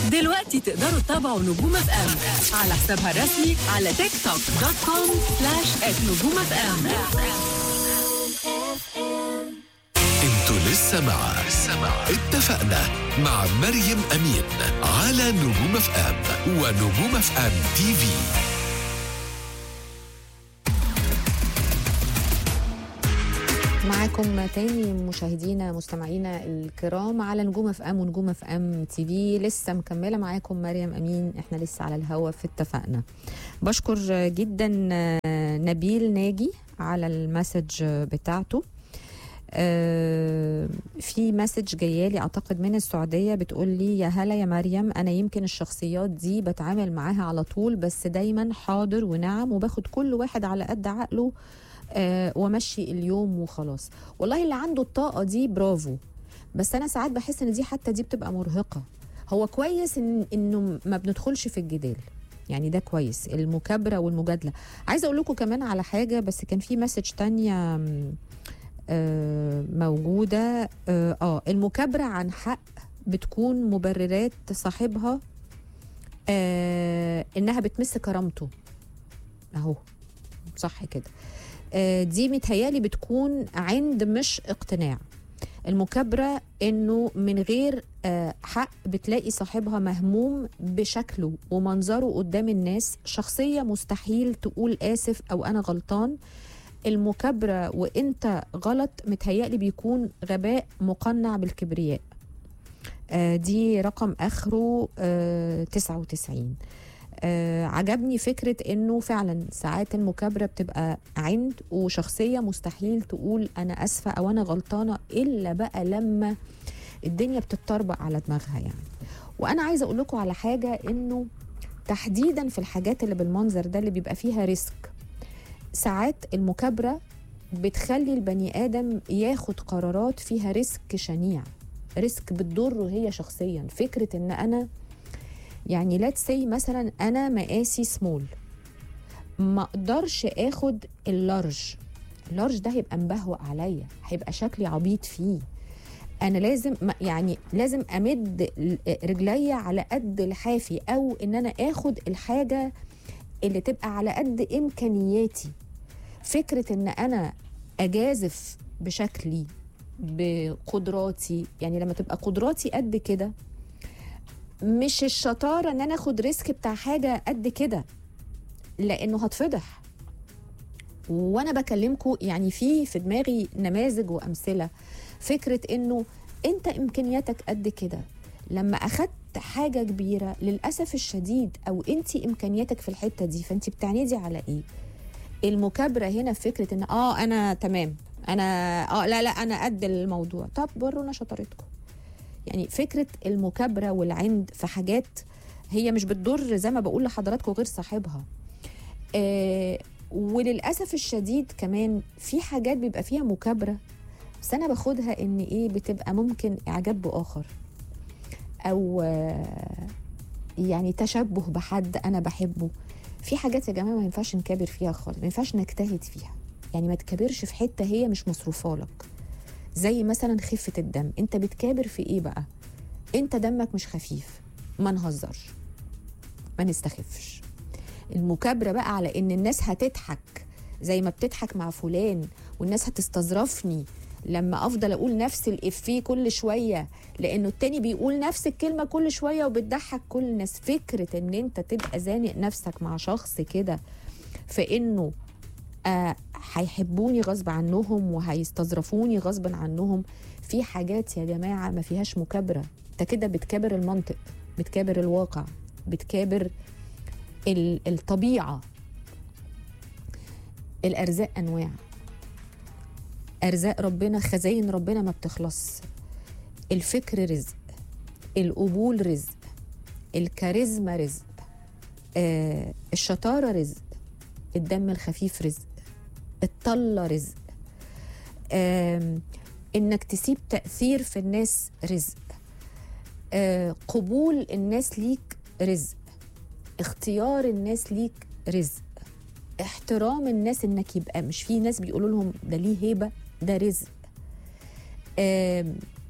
دلوقتي تقدروا تتابعوا نجوم اف ام على حسابها الرسمي على تيك توك دوت كوم سلاش نجوم اف ام انتوا لسه مع اتفقنا مع مريم امين على نجوم اف ام ونجوم اف ام تي في معاكم تاني مشاهدينا مستمعينا الكرام على نجوم اف ام ونجوم اف ام تي في لسه مكمله معاكم مريم امين احنا لسه على الهوا في اتفقنا بشكر جدا نبيل ناجي على المسج بتاعته آه، في مسج جايالي اعتقد من السعوديه بتقول لي يا هلا يا مريم انا يمكن الشخصيات دي بتعامل معاها على طول بس دايما حاضر ونعم وباخد كل واحد على قد عقله آه، وامشي اليوم وخلاص والله اللي عنده الطاقه دي برافو بس انا ساعات بحس ان دي حتى دي بتبقى مرهقه هو كويس إن انه ما بندخلش في الجدال يعني ده كويس المكابره والمجادله عايزه اقول لكم كمان على حاجه بس كان في مسج تانية م، آه، موجوده اه آه، المكابره عن حق بتكون مبررات صاحبها آه انها بتمس كرامته اهو صح كده آه، دي متهيالي بتكون عند مش اقتناع المكابرة انه من غير آه، حق بتلاقي صاحبها مهموم بشكله ومنظره قدام الناس شخصية مستحيل تقول آسف أو أنا غلطان المكابرة وانت غلط متهيألي بيكون غباء مقنع بالكبرياء آه، دي رقم آخره آه، 99 آه عجبني فكرة انه فعلا ساعات المكابرة بتبقى عند وشخصية مستحيل تقول انا اسفة او انا غلطانة الا بقى لما الدنيا بتتطربق على دماغها يعني وانا عايزة اقول لكم على حاجة انه تحديدا في الحاجات اللي بالمنظر ده اللي بيبقى فيها ريسك ساعات المكابرة بتخلي البني ادم ياخد قرارات فيها ريسك شنيع ريسك بتضره هي شخصيا فكرة ان انا يعني ليتس سي مثلا انا مقاسي سمول ما اقدرش اخد اللارج اللارج ده هيبقى مبهوأ عليا هيبقى شكلي عبيط فيه انا لازم ما- يعني لازم امد ال- رجليا على قد الحافي او ان انا اخد الحاجه اللي تبقى على قد امكانياتي فكره ان انا اجازف بشكلي بقدراتي يعني لما تبقى قدراتي قد كده مش الشطاره ان انا اخد ريسك بتاع حاجه قد كده لانه هتفضح وانا بكلمكم يعني في في دماغي نماذج وامثله فكره انه انت امكانياتك قد كده لما اخدت حاجه كبيره للاسف الشديد او انت امكانياتك في الحته دي فانت بتعندي على ايه المكابره هنا في فكره ان اه انا تمام انا اه لا لا انا قد الموضوع طب ورونا شطارتكم يعني فكره المكابره والعند في حاجات هي مش بتضر زي ما بقول لحضراتكم غير صاحبها آه وللاسف الشديد كمان في حاجات بيبقى فيها مكابره بس انا باخدها ان ايه بتبقى ممكن اعجاب باخر او آه يعني تشبه بحد انا بحبه في حاجات يا جماعه ما ينفعش نكابر فيها خالص ما ينفعش نجتهد فيها يعني ما تكابرش في حته هي مش مصروفه لك زي مثلا خفه الدم انت بتكابر في ايه بقى انت دمك مش خفيف ما نهزرش ما نستخفش المكابره بقى على ان الناس هتضحك زي ما بتضحك مع فلان والناس هتستظرفني لما افضل اقول نفس الافيه كل شويه لانه التاني بيقول نفس الكلمه كل شويه وبتضحك كل الناس فكره ان انت تبقى زانق نفسك مع شخص كده فانه آه هيحبوني غصب عنهم وهيستظرفوني غصب عنهم في حاجات يا جماعه ما فيهاش مكابره انت كده بتكابر المنطق بتكابر الواقع بتكابر ال- الطبيعه الارزاق انواع ارزاق ربنا خزاين ربنا ما بتخلص الفكر رزق القبول رزق الكاريزما رزق آه الشطاره رزق الدم الخفيف رزق الطله رزق آم، انك تسيب تاثير في الناس رزق آه قبول الناس ليك رزق اختيار الناس ليك رزق احترام الناس انك يبقى مش في ناس بيقولوا لهم ده ليه هيبه ده رزق آم،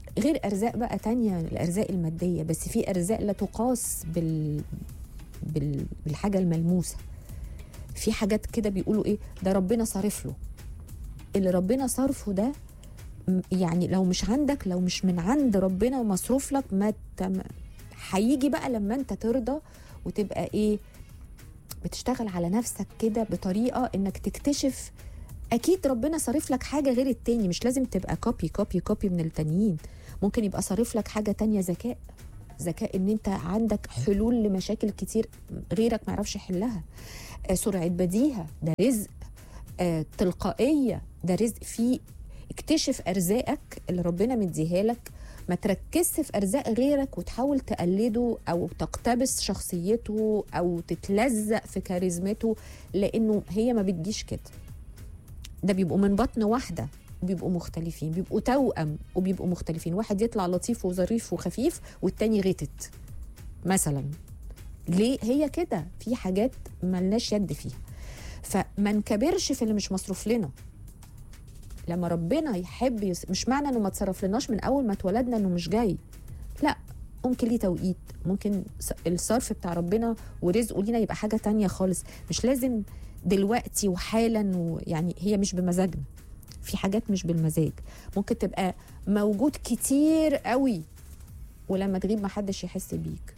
غير ارزاق بقى تانية الارزاق الماديه بس في ارزاق لا تقاس بال... بال... بالحاجه الملموسه في حاجات كده بيقولوا ايه ده ربنا صارف له اللي ربنا صارفه ده م- يعني لو مش عندك لو مش من عند ربنا مصروف لك ما ت- ما- هيجي بقى لما انت ترضى وتبقى ايه بتشتغل على نفسك كده بطريقه انك تكتشف اكيد ربنا صارف لك حاجه غير التاني مش لازم تبقى كوبي كوبي كوبي من التانيين ممكن يبقى صارف لك حاجه تانية ذكاء ذكاء ان انت عندك حلول لمشاكل كتير غيرك ما يعرفش يحلها آه، سرعه بديهه ده رزق آه، تلقائيه ده رزق فيه اكتشف ارزاقك اللي ربنا مديها لك ما تركزش في ارزاق غيرك وتحاول تقلده او تقتبس شخصيته او تتلزق في كاريزمته لانه هي ما بتجيش كده ده بيبقوا من بطن واحده بيبقوا مختلفين بيبقوا توأم وبيبقوا مختلفين واحد يطلع لطيف وظريف وخفيف والتاني غتت مثلا ليه هي كده في حاجات ملناش يد فيها فما نكبرش في اللي مش مصروف لنا لما ربنا يحب يس... مش معنى انه ما تصرف لناش من اول ما اتولدنا انه مش جاي لا ممكن ليه توقيت ممكن س- الصرف بتاع ربنا ورزقه لينا يبقى حاجه تانية خالص مش لازم دلوقتي وحالا ويعني هي مش بمزاجنا في حاجات مش بالمزاج ممكن تبقى موجود كتير قوي ولما تغيب محدش يحس بيك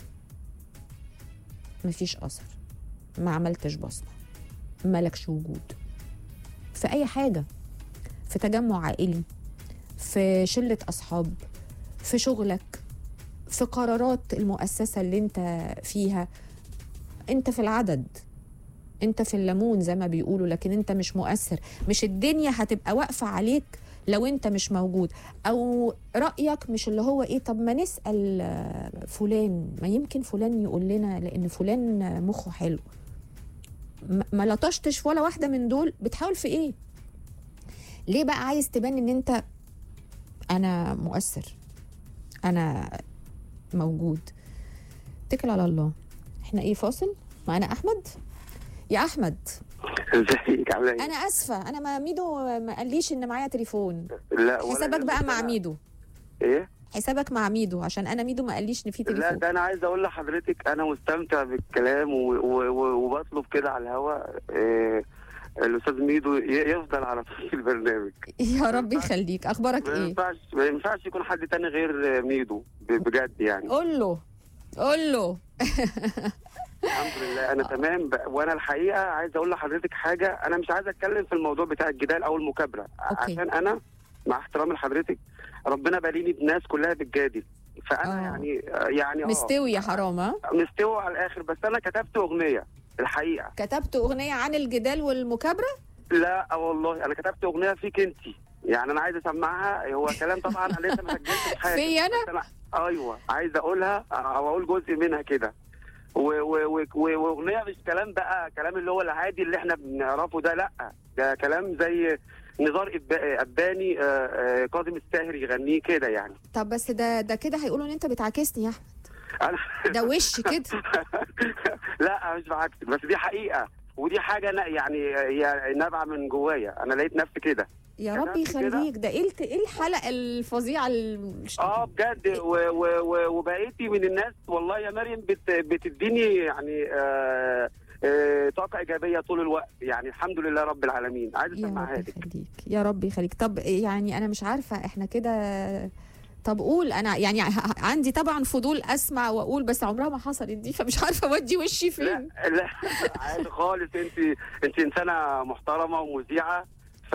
مفيش اثر ما عملتش بصمه مالكش وجود في اي حاجه في تجمع عائلي في شله اصحاب في شغلك في قرارات المؤسسه اللي انت فيها انت في العدد انت في الليمون زي ما بيقولوا لكن انت مش مؤثر مش الدنيا هتبقى واقفه عليك لو انت مش موجود او رايك مش اللي هو ايه طب ما نسال آه، فلان ما يمكن فلان يقول لنا لان فلان آه، مخه حلو ما- ما لطشتش ولا واحده من دول بتحاول في ايه ليه بقى عايز تبان ان انت انا مؤثر انا موجود اتكل على الله احنا ايه فاصل معانا احمد يا احمد ازيك عامله ايه؟ انا اسفه انا ما ميدو ما قاليش ان معايا تليفون لا ولا حسابك بقى يهمك مع أنا- ميدو ايه؟ حسابك مع ميدو عشان انا ميدو ما قاليش ان في لا تليفون ده انا عايز اقول لحضرتك انا مستمتع بالكلام و... و... و... وبطلب كده على الهواء إيه... الاستاذ ميدو ي... يفضل على طول في البرنامج يا رب يخليك اخبارك ما ايه ينفعش ما ينفعش يكون حد تاني غير ميدو ب... بجد يعني قول له قول له الحمد لله انا تمام ب... وانا الحقيقه عايز اقول لحضرتك حاجه انا مش عايز اتكلم في الموضوع بتاع الجدال او المكابره أوكي. عشان انا مع احترامي لحضرتك ربنا باليني بناس كلها بتجادل فانا آه. يعني يعني آه. مستوي يا حرام ها مستوى على الاخر بس انا كتبت اغنيه الحقيقه كتبت اغنيه عن الجدال والمكابره لا والله انا كتبت اغنيه فيك انت يعني انا عايز اسمعها هو كلام طبعا انا لسه ما سجلتش حاجه في انا بس انا ايوه عايز اقولها او اقول جزء منها كده و- و- و- و- واغنيه مش كلام بقى كلام اللي هو العادي اللي احنا بنعرفه ده لا ده كلام زي نزار إب- اباني آه، آه، كاظم الساهر يغنيه كده يعني طب بس ده ده كده هيقولوا ان انت بتعاكسني يا احمد انا ده وش كده لا مش بعكسك بس دي حقيقه ودي حاجه أنا يعني هي نابعه من جوايا انا لقيت نفسي كده يا رب كتبت كده. يخليك ده ايه الت- ايه الحلقه الفظيعه ال- اه بجد و- و- و- وبقيتي من الناس والله يا مريم بت بتديني يعني آه آه طاقه ايجابيه طول الوقت يعني الحمد لله رب العالمين عايز يا اسمعها رب لك يخليك يا رب يخليك طب يعني انا مش عارفه احنا كده طب قول انا يعني ه- عندي طبعا فضول اسمع واقول بس عمرها ما حصلت دي فمش عارفه اودي وشي لا فين لا عادي خالص انت انت انسانه محترمه ومذيعه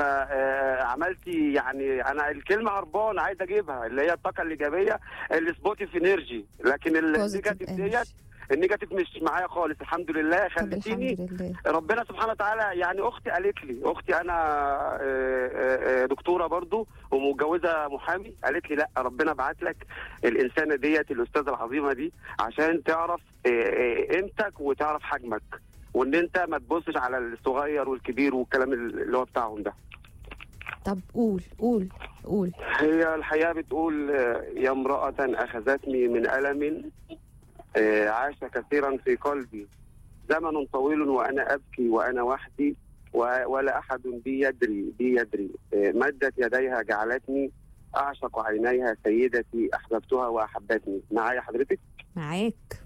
فعملتي يعني انا الكلمه هربان عايز اجيبها اللي هي الطاقه الايجابيه السبوتيف انرجي لكن Positive النيجاتيف ديت energy. النيجاتيف مش معايا خالص الحمد لله طب خلتيني الحمد لله ربنا سبحانه وتعالى يعني اختي قالت لي اختي انا آه، آه، آه، دكتوره برضو ومتجوزه محامي قالت لي لا ربنا بعت لك الانسانه ديت الاستاذه العظيمه دي عشان تعرف آه، آه، قيمتك وتعرف حجمك وان انت ما تبصش على الصغير والكبير والكلام اللي هو بتاعهم ده طب قول قول قول هي الحياة بتقول آه، يا امرأة أخذتني من ألم آه، عاش كثيرا في قلبي زمن طويل وأنا أبكي وأنا وحدي و- ولا أحد بي يدري بي يدري آه، مدت يديها جعلتني اعشق عينيها سيدتي احببتها واحبتني معايا حضرتك معاك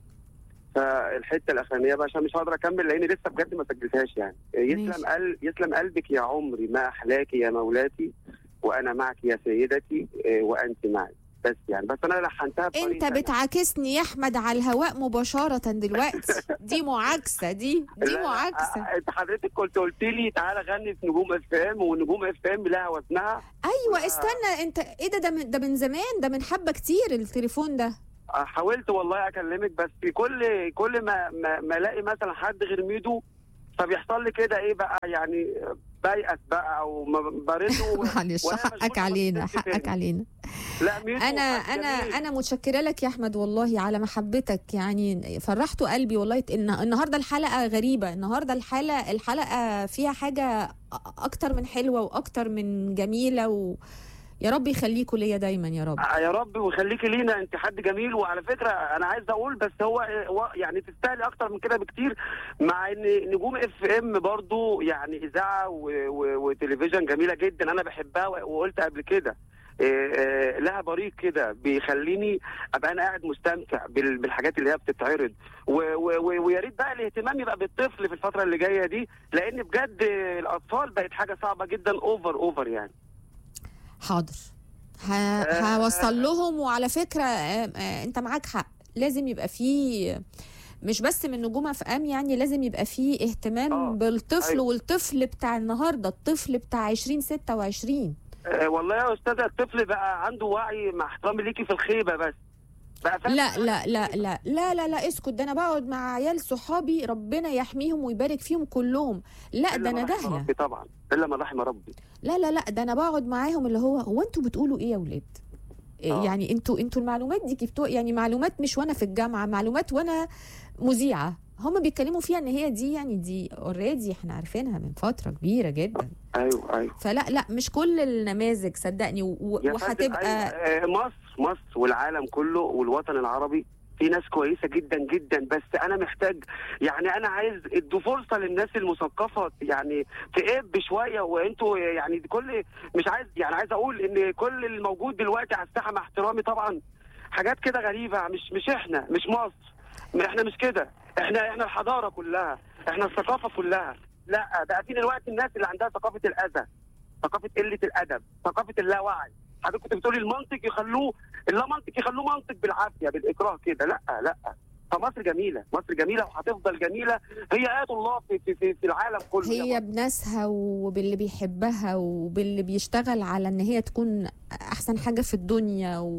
فالحته الاخرانيه بقى عشان مش هقدر اكمل لاني لسه بجد ما سجلتهاش يعني ماشي. يسلم قل يسلم قلبك يا عمري ما احلاك يا مولاتي وانا معك يا سيدتي آه، وانت معي بس يعني بس انا لحنتها بطريقة انت تانية. بتعاكسني يا احمد على الهواء مباشره دلوقتي دي معاكسه دي لا، دي لا، معاكسه آه، انت حضرتك كنت قلت لي تعالى غني في نجوم اف ام ونجوم اف ام لها وزنها ايوه لا. استنى انت ايه ده ده من, ده من زمان ده من حبه كتير التليفون ده آه، حاولت والله اكلمك بس كل كل ما ما, ما الاقي مثلا حد غير ميدو فبيحصل لي كده ايه بقى يعني بيأس بقى او ما برده معلش وأنا حقك مشغولة علينا بس حقك تاني. علينا لا ميدو انا حد انا جميل. انا متشكره لك يا احمد والله على محبتك يعني فرحتوا قلبي والله إن النهارده الحلقه غريبه النهارده الحلقه الحلقه فيها حاجه أ- اكتر من حلوه واكتر من جميله و... يا رب يخليكوا ليا دايما يا رب آه، يا رب ويخليكي لينا انت حد جميل وعلى فكره انا عايز اقول بس هو هو يعني تستاهلي اكتر من كده بكتير مع ان نجوم اف ام برضو يعني اذاعه و- و- وتلفزيون جميله جدا انا بحبها و- وقلت قبل كده إيه، إيه، لها بريق كده بيخليني ابقى انا قاعد مستمتع بال- بالحاجات اللي هي بتتعرض و- و- و- ويا ريت بقى الاهتمام يبقى بالطفل في الفتره اللي جايه دي لان بجد الاطفال بقت حاجه صعبه جدا اوفر اوفر يعني حاضر ه... هوصل لهم وعلى فكره آه، آه، انت معاك حق لازم يبقى فيه مش بس من نجوم اف ام يعني لازم يبقى فيه اهتمام آه، بالطفل أيوة. والطفل بتاع النهارده الطفل بتاع 2026 آه، والله يا استاذه الطفل بقى عنده وعي مع احترامي ليكي في الخيبه بس بقى فاهم لا لا لا لا لا لا لا اسكت ده انا بقعد مع عيال صحابي ربنا يحميهم ويبارك فيهم كلهم لا إلا ده انا ما رحم دهله ربي طبعا الا ما رحم ربي لا لا لا ده انا بقعد معاهم اللي هو هو انتوا بتقولوا ايه يا ولاد إيه آه. يعني انتوا انتوا المعلومات دي جبتوها يعني معلومات مش وانا في الجامعه معلومات وانا مذيعه هم بيتكلموا فيها ان هي دي يعني دي اوريدي احنا عارفينها من فتره كبيره جدا ايوه ايوه فلا لا مش كل النماذج صدقني و- و- يا فندم، وهتبقى أيوة. آه، مصر مصر والعالم كله والوطن العربي في ناس كويسه جدا جدا بس انا محتاج يعني انا عايز ادوا فرصه للناس المثقفه يعني تقب شويه وانتوا يعني كل مش عايز يعني عايز اقول ان كل الموجود دلوقتي على الساحه مع احترامي طبعا حاجات كده غريبه مش مش احنا مش مصر ما احنا مش كده احنا احنا الحضاره كلها احنا الثقافه كلها لا بقى في دلوقتي الناس اللي عندها ثقافه الاذى ثقافه قله الادب ثقافه اللاوعي حضرتك كنت بتقولي المنطق يخلوه اللا منطق يخلوه منطق بالعافيه بالاكراه كده لا لا فمصر جميله مصر جميله وهتفضل جميله هي ايات الله في في في, في العالم كله يا هي مصر. بناسها وباللي بيحبها وباللي بيشتغل على ان هي تكون احسن حاجه في الدنيا و...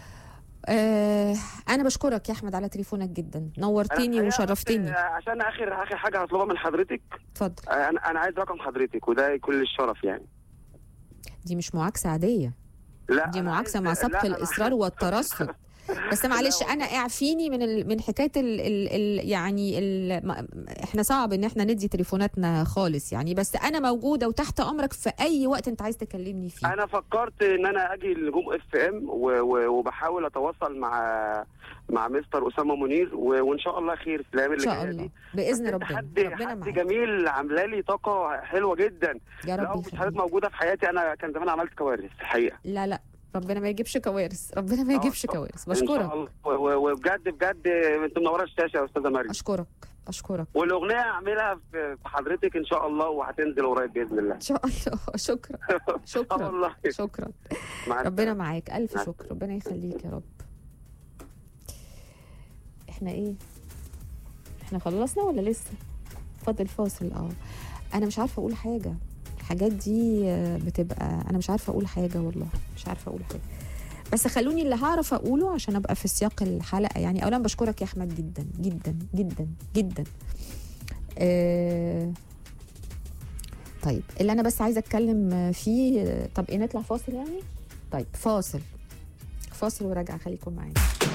آه انا بشكرك يا احمد على تليفونك جدا نورتني أنا- وشرفتني آه، عشان اخر اخر حاجه هطلبها من حضرتك اتفضل آه، انا انا عايز رقم حضرتك وده كل الشرف يعني دي مش معاكسه عاديه لا دي أنا معاكسه عايز- مع لا، سبق أنا- الاصرار والترصد بس معلش والله. انا اعفيني من ال... من حكايه ال... ال... ال... يعني ال... ما... احنا صعب ان احنا ندي تليفوناتنا خالص يعني بس انا موجوده وتحت امرك في اي وقت انت عايز تكلمني فيه انا فكرت ان انا اجي لنجوم اف ام وبحاول اتواصل مع مع مستر اسامه منير و- وان شاء الله خير في الايام ان اللي شاء جايه الله دي باذن أنت ربنا حد ربنا حد معاك جميل عامله لي طاقه حلوه جدا يا لو رب مش حضرتك يخليك موجوده في حياتي انا كان زمان عملت كوارث الحقيقه لا لا ربنا ما يجيبش كوارث ربنا ما آه، يجيبش إن شاء- كوارث إن شاء بشكرك الله. و- و- وبجد بجد انت منوره الشاشه يا استاذه مريم اشكرك اشكرك والاغنيه اعملها في في حضرتك ان شاء الله وهتنزل قريب باذن الله ان شاء الله شكرا اه شكرا والله شكرا مع ربنا السلامة. معاك الف مع شكر ربنا يخليك يا رب احنا ايه احنا خلصنا ولا لسه فاضل فاصل اه انا مش عارفه اقول حاجه الحاجات دي آه، بتبقى انا مش عارفه اقول حاجه والله مش عارفه اقول حاجه بس خلوني اللي هعرف اقوله عشان ابقى في سياق الحلقه يعني اولا بشكرك يا احمد جدا جدا جدا جدا آه طيب اللي انا بس عايزه اتكلم فيه آه، طب ايه نطلع فاصل يعني طيب فاصل فاصل وراجعه خليكم معانا